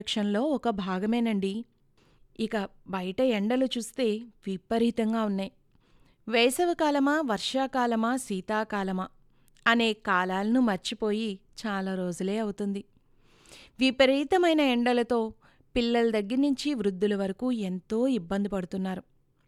లక్ష్యంలో ఒక భాగమేనండి. ఇక బయట ఎండలు చూస్తే విపరీతంగా ఉన్నాయి. వేసవికాలమా, వర్షాకాలమా, శీతాకాలమా అనే కాలాలను మర్చిపోయి చాలా రోజులే అవుతుంది. విపరీతమైన ఎండలతో పిల్లల దగ్గర్నుంచి వృద్ధుల వరకు ఎంతో ఇబ్బంది పడుతున్నారు.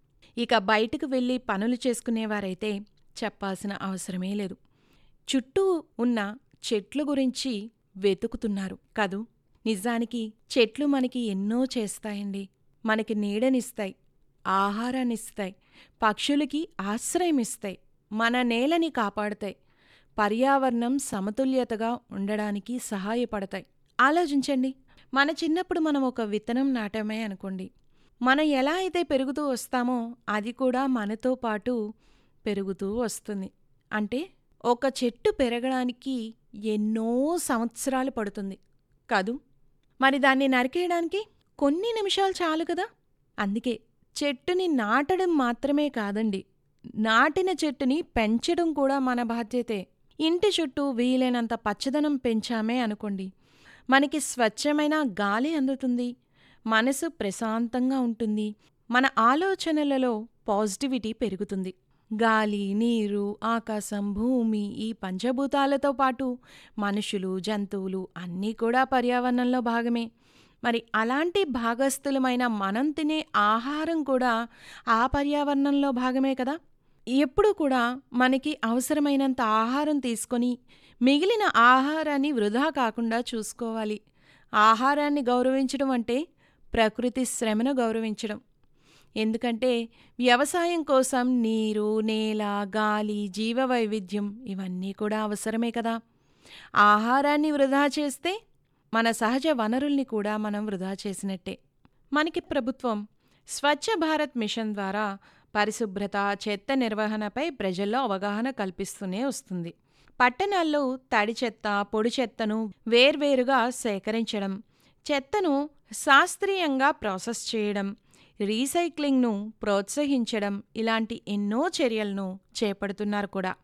ఇక బయటకు వెళ్లి పనులు చేసుకునేవారైతే చెప్పాల్సిన అవసరమే లేదు. చుట్టూ ఉన్న చెట్ల గురించి వెతుకుతున్నారు కదూ! నిజానికి చెట్లు మనకి ఎన్నో చేస్తాయండి. మనకి నీడనిస్తాయి, ఆహారాన్నిస్తాయి, పక్షులకి ఆశ్రయమిస్తాయి, మన నేలని కాపాడతాయి, పర్యావరణం సమతుల్యతగా ఉండడానికి సహాయపడతాయి. ఆలోచించండి మన చిన్నప్పుడు మనం ఒక విత్తనం నాటామే అనుకోండి. మనం ఎలా అయితే పెరుగుతూ వస్తామో అది కూడా మనతో పాటు పెరుగుతూ వస్తుంది. అంటే ఒక చెట్టు పెరగడానికి ఎన్నో సంవత్సరాలు పడుతుంది కదూ! మరి దాన్ని నరికేయడానికి కొన్ని నిమిషాలు చాలు కదా! అందుకే చెట్టుని నాటడం మాత్రమే కాదండి. నాటిన చెట్టుని పెంచడం కూడా మన బాధ్యతే. ఇంటి చుట్టూ వీలైనంత పచ్చదనం పెంచామే అనుకోండి. మనకి స్వచ్ఛమైన గాలి అందుతుంది. మనసు ప్రశాంతంగా ఉంటుంది. మన ఆలోచనలలో పాజిటివిటీ పెరుగుతుంది. గాలి, నీరు, ఆకాశం, భూమి ఈ పంచభూతాలతో పాటు మనుషులు, జంతువులు అన్నీ కూడా పర్యావరణంలో భాగమే. మరి అలాంటి భాగస్థులమైన మనం తినే ఆహారం కూడా ఆ పర్యావరణంలో భాగమే కదా! ఎప్పుడూ కూడా మనకి అవసరమైనంత ఆహారం తీసుకొని మిగిలిన ఆహారాన్ని వృధా కాకుండా చూసుకోవాలి. ఆహారాన్ని గౌరవించడం అంటే ప్రకృతి శ్రమను గౌరవించడం. ఎందుకంటే వ్యవసాయం కోసం నీరు, నేల, గాలి, జీవవైవిధ్యం ఇవన్నీ కూడా అవసరమే కదా! ఆహారాన్ని వృధా చేస్తే మన సహజ వనరుల్ని కూడా మనం వృధా చేసినట్టే. మనకి ప్రభుత్వం స్వచ్ఛ భారత్ మిషన్ ద్వారా పరిశుభ్రత, చెత్త నిర్వహణపై ప్రజల్లో అవగాహన కల్పిస్తూనే వస్తుంది. పట్టణాల్లో తడి చెత్త, పొడి చెత్తను వేర్వేరుగా సేకరించడం, చెత్తను శాస్త్రీయంగా ప్రాసెస్ చేయడం, రీసైక్లింగ్ను ప్రోత్సహించడం ఇలాంటి ఎన్నో చర్యలను చేపడుతున్నారు కూడా.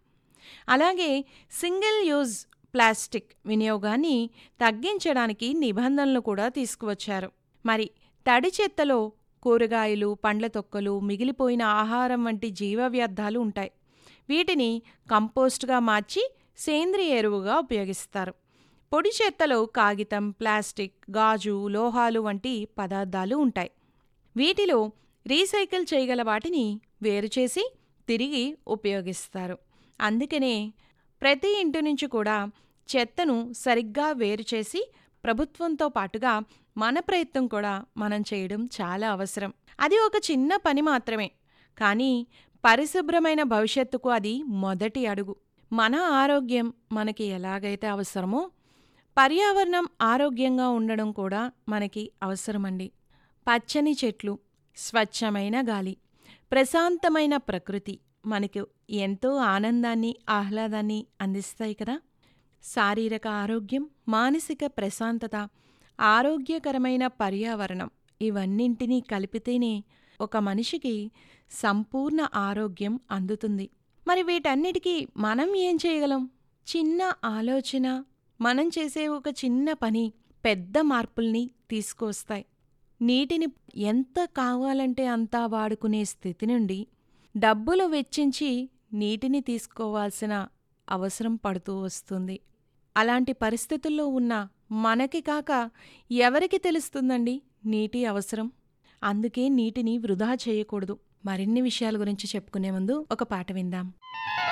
అలాగే సింగిల్ యూజ్ ప్లాస్టిక్ వినియోగాన్ని తగ్గించడానికి నిబంధనలు కూడా తీసుకువచ్చారు. మరి తడి చెత్తలో కూరగాయలు, పండ్ల తొక్కలు, మిగిలిపోయిన ఆహారం వంటి జీవ వ్యర్థాలు ఉంటాయి. వీటిని కంపోస్ట్‌గా మార్చి సేంద్రియ ఎరువుగా ఉపయోగిస్తారు. పొడి చెత్తలో కాగితం, ప్లాస్టిక్, గాజు, లోహాలు వంటి పదార్థాలు ఉంటాయి. వీటిలో రీసైకిల్ చేయగల వాటిని వేరుచేసి తిరిగి ఉపయోగిస్తారు. అందుకనే ప్రతి ఇంటి నుంచి కూడా చెత్తను సరిగ్గా వేరుచేసి ప్రభుత్వంతో పాటుగా మన ప్రయత్నం కూడా మనం చేయడం చాలా అవసరం. అది ఒక చిన్న పని మాత్రమే. కానీ పరిశుభ్రమైన భవిష్యత్తుకు అది మొదటి అడుగు. మన ఆరోగ్యం మనకి ఎలాగైతే అవసరమో పర్యావరణం ఆరోగ్యంగా ఉండడం కూడా మనకి అవసరమండి. పచ్చని చెట్లు, స్వచ్ఛమైన గాలి, ప్రశాంతమైన ప్రకృతి మనకు ఎంతో ఆనందాన్ని, ఆహ్లాదాన్ని అందిస్తాయి కదా! శారీరక ఆరోగ్యం, మానసిక ప్రశాంతత, ఆరోగ్యకరమైన పర్యావరణం ఇవన్నింటినీ కలిపితేనే ఒక మనిషికి సంపూర్ణ ఆరోగ్యం అందుతుంది. మరి వీటన్నిటికీ మనం ఏం చేయగలం? చిన్న ఆలోచన, మనం చేసే ఒక చిన్న పని పెద్ద మార్పుల్ని తీసుకువస్తాయి. నీటిని ఎంత కావాలంటే అంత వాడుకునే స్థితి నుండి డబ్బులు వెచ్చించి నీటిని తీసుకోవాల్సిన అవసరం పడుతూ వస్తుంది. అలాంటి పరిస్థితుల్లో ఉన్న మనకి కాక ఎవరికి తెలుస్తుందండి నీటి అవసరం? అందుకే నీటిని వృధా చేయకూడదు. మరిన్ని విషయాల గురించి చెప్పుకునే ముందు ఒక పాట విందాం.